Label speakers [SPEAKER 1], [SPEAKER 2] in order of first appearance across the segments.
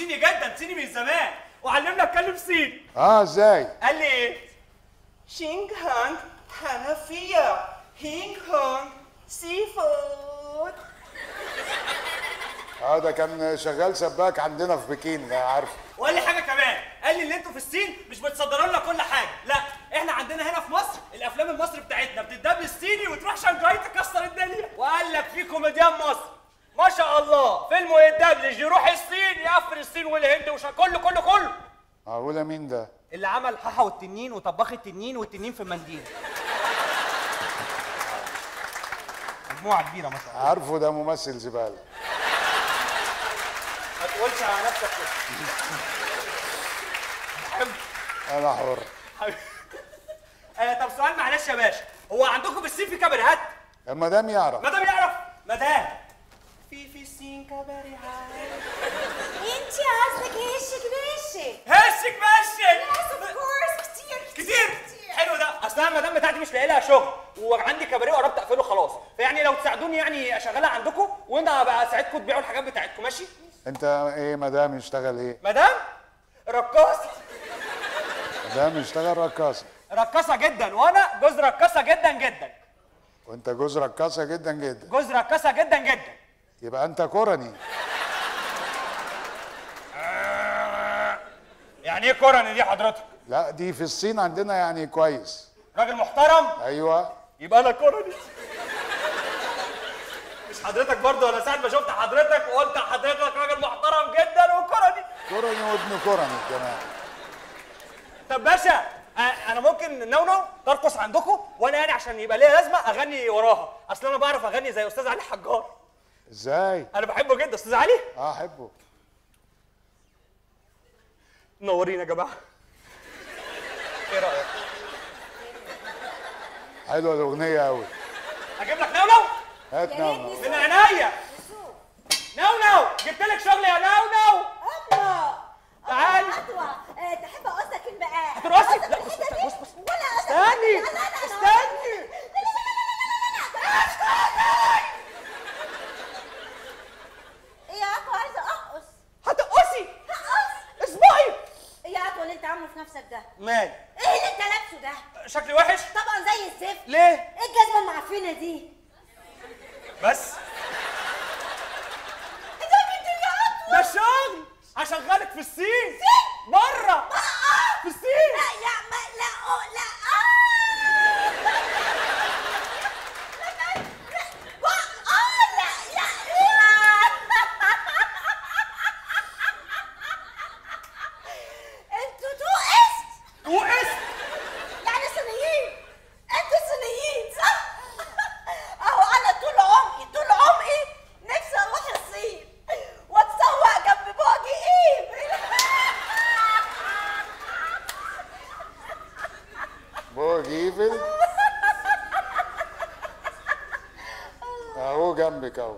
[SPEAKER 1] صيني جدا صيني من زمان وعلمنا اتكلم صيني
[SPEAKER 2] اه ازاي
[SPEAKER 1] قال لي ايه شينج هانج حنفيه هينج هونج سي فود
[SPEAKER 2] اه ده كان شغال سباك عندنا في بكين ده عارف
[SPEAKER 1] وقال لي حاجه كمان قال لي اللي انتوا في الصين مش بتصدروا لنا كل حاجه لا احنا عندنا هنا في مصر الافلام المصري بتاعتنا بتدب الصيني وتروح شنغهاي تكسر الدنيا وقال لك في كوميديان مصر ما شاء الله فيلمه يتدبلج يروح الصين يقفل الصين والهند وش كله كله كله
[SPEAKER 2] معقوله مين ده
[SPEAKER 1] اللي عمل حاحة والتنين وطباخ التنين والتنين في المنديل مجموعة كبيرة ما شاء الله
[SPEAKER 2] عارفه ده ممثل زباله
[SPEAKER 1] ما تقولش على نفسك كده حبيبي
[SPEAKER 2] انا حر
[SPEAKER 1] حبيبي. آه طب سؤال معلش يا باشا هو عندكم في الصين في كابريهات؟
[SPEAKER 2] المدام يعرف
[SPEAKER 1] مدام يعرف مدام في في الصين كابريهات
[SPEAKER 3] انت قصدك هشك بشك
[SPEAKER 1] هشك بشك
[SPEAKER 3] يس اوف كورس كتير
[SPEAKER 1] كتير حلو ده اصل انا المدام بتاعتي مش لاقي لها شغل وعندي كباريه وقربت اقفله خلاص فيعني لو تساعدوني يعني اشغلها عندكم وانا بقى اساعدكم تبيعوا الحاجات بتاعتكم ماشي
[SPEAKER 2] انت ايه مدام يشتغل ايه
[SPEAKER 1] مدام رقاصه
[SPEAKER 2] مدام يشتغل رقاصه
[SPEAKER 1] رقاصه جدا وانا جوز رقاصه جدا جدا
[SPEAKER 2] وانت جوز رقاصه جدا جدا
[SPEAKER 1] جوز رقاصه جدا جدا
[SPEAKER 2] يبقى انت كورني
[SPEAKER 1] يعني ايه كورن دي حضرتك
[SPEAKER 2] لا دي في الصين عندنا يعني كويس
[SPEAKER 1] راجل محترم
[SPEAKER 2] ايوه
[SPEAKER 1] يبقى انا كورني مش حضرتك برضه انا ساعه ما شفت حضرتك وقلت حضرتك راجل محترم جدا وكورني
[SPEAKER 2] كورني وابن كورني كمان
[SPEAKER 1] طب باشا آه، انا ممكن نونو ترقص عندكم وانا يعني عشان يبقى ليا لازمه اغني وراها اصل انا بعرف اغني زي استاذ علي حجار
[SPEAKER 2] ازاي
[SPEAKER 1] انا بحبه جدا استاذ علي
[SPEAKER 2] اه احبه
[SPEAKER 1] منورين يا جماعه ايه رايك
[SPEAKER 2] حلوه الاغنيه قوي
[SPEAKER 1] اجيب لك نونو
[SPEAKER 2] هات
[SPEAKER 3] يا
[SPEAKER 2] نعمة
[SPEAKER 3] ريتني
[SPEAKER 1] من عينيا نونو جبت لك شغل يا نونو
[SPEAKER 3] الله
[SPEAKER 1] تعالي.
[SPEAKER 3] خطوة آه، تحب اقصك البقاء
[SPEAKER 1] هترقصي؟
[SPEAKER 3] أقصك
[SPEAKER 1] لا،
[SPEAKER 3] الحتة
[SPEAKER 1] بص-
[SPEAKER 3] دي؟
[SPEAKER 1] بص- بص.
[SPEAKER 3] ولا أقصك
[SPEAKER 1] استني.
[SPEAKER 3] لا، لا، لا، أنا
[SPEAKER 1] استني.
[SPEAKER 3] لا، لا، لا، لا، لا، لا، لا. ايه يا عطوة عايزة ارقص
[SPEAKER 1] هتقصي
[SPEAKER 3] هقص
[SPEAKER 1] اصبعي
[SPEAKER 3] ايه يا عطوة اللي انت عامله في نفسك ده
[SPEAKER 1] مال
[SPEAKER 3] ايه اللي انت لابسه ده
[SPEAKER 1] شكلي وحش
[SPEAKER 3] طبعا زي الزفت
[SPEAKER 1] ليه
[SPEAKER 3] ايه الجزمة المعفنة دي
[SPEAKER 1] بس
[SPEAKER 3] انت بنت يا عطوة
[SPEAKER 1] ده شغل هشغلك في الصين بره في الصين
[SPEAKER 3] لا يا ما لا أو لا آه. لا لا لا آه لا لا انتوا توقست
[SPEAKER 1] وقست
[SPEAKER 3] يعني صينيين انتوا صينيين صح؟ اهو انا طول عمري طول عمري نفسي اروح الصين واتسوق جنب باجي ايه
[SPEAKER 2] برج ايفل اهو جنبك اهو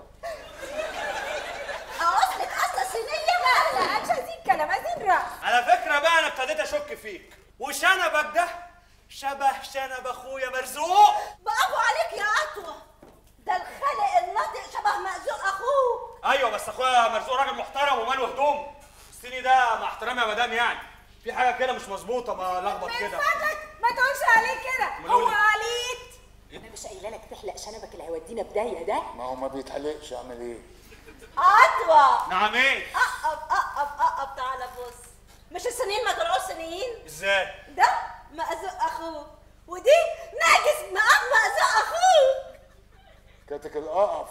[SPEAKER 3] اصلك اصلا صينيه بقى لا مش عايزين كلام عايزين رقص
[SPEAKER 1] على فكره بقى انا ابتديت اشك فيك وشنبك ده شبه شنب اخويا مرزوق
[SPEAKER 3] برافو عليك يا عطوة ده الخالق الناطق شبه مأذوق اخوه
[SPEAKER 1] ايوه بس اخويا مرزوق راجل محترم وماله هدوم الصيني ده مع احترامي يا مدام يعني في حاجه كده مش مظبوطه ما لخبط
[SPEAKER 3] من
[SPEAKER 1] كده
[SPEAKER 3] فضلك ما تقولش عليه كده
[SPEAKER 1] أمال
[SPEAKER 3] هو
[SPEAKER 1] أقول إيه؟
[SPEAKER 3] عليت انا مش قايله لك تحلق شنبك اللي هيودينا بدايه ده
[SPEAKER 2] ما هو ما بيتحلقش اعمل ايه
[SPEAKER 3] عطوة
[SPEAKER 1] نعم ايه
[SPEAKER 3] اقب اقب اقب تعالى بص مش السنين ما طلعوش سنين
[SPEAKER 1] ازاي
[SPEAKER 3] ده مأذوق اخوه ودي ناجس مقام مأذوق اخوه
[SPEAKER 2] كاتك الاقف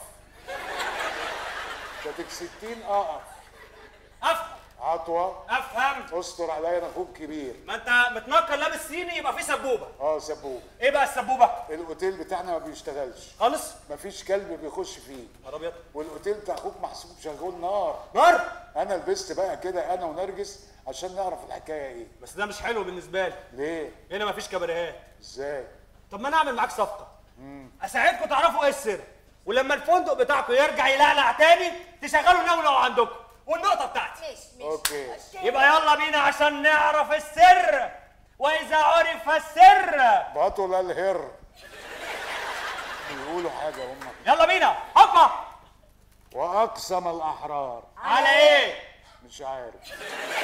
[SPEAKER 2] كاتك 60 اقف
[SPEAKER 1] افهم
[SPEAKER 2] عطوه
[SPEAKER 1] افهم
[SPEAKER 2] استر عليا انا اخوك كبير
[SPEAKER 1] ما انت متنكر لابس صيني يبقى في سبوبه
[SPEAKER 2] اه سبوب
[SPEAKER 1] ايه بقى السبوبه
[SPEAKER 2] الاوتيل بتاعنا ما بيشتغلش
[SPEAKER 1] خالص
[SPEAKER 2] مفيش كلب بيخش فيه
[SPEAKER 1] نهار ابيض
[SPEAKER 2] والاوتيل بتاع اخوك محسوب شغال نار
[SPEAKER 1] نار
[SPEAKER 2] انا لبست بقى كده انا ونرجس عشان نعرف الحكايه ايه
[SPEAKER 1] بس ده مش حلو بالنسبه لي
[SPEAKER 2] ليه
[SPEAKER 1] هنا مفيش كباريهات
[SPEAKER 2] ازاي
[SPEAKER 1] طب ما انا اعمل معاك صفقه اساعدكم تعرفوا ايه السر ولما الفندق بتاعكم يرجع يلعلع تاني تشغلوا نولو عندكم والنقطه بتاعتي
[SPEAKER 3] ماشي ماشي
[SPEAKER 2] اوكي
[SPEAKER 1] يبقى يلا بينا عشان نعرف السر واذا عرف السر
[SPEAKER 2] بطل الهر بيقولوا حاجه هم
[SPEAKER 1] يلا بينا هوبا
[SPEAKER 2] واقسم الاحرار
[SPEAKER 1] على ايه
[SPEAKER 2] مش مش عارف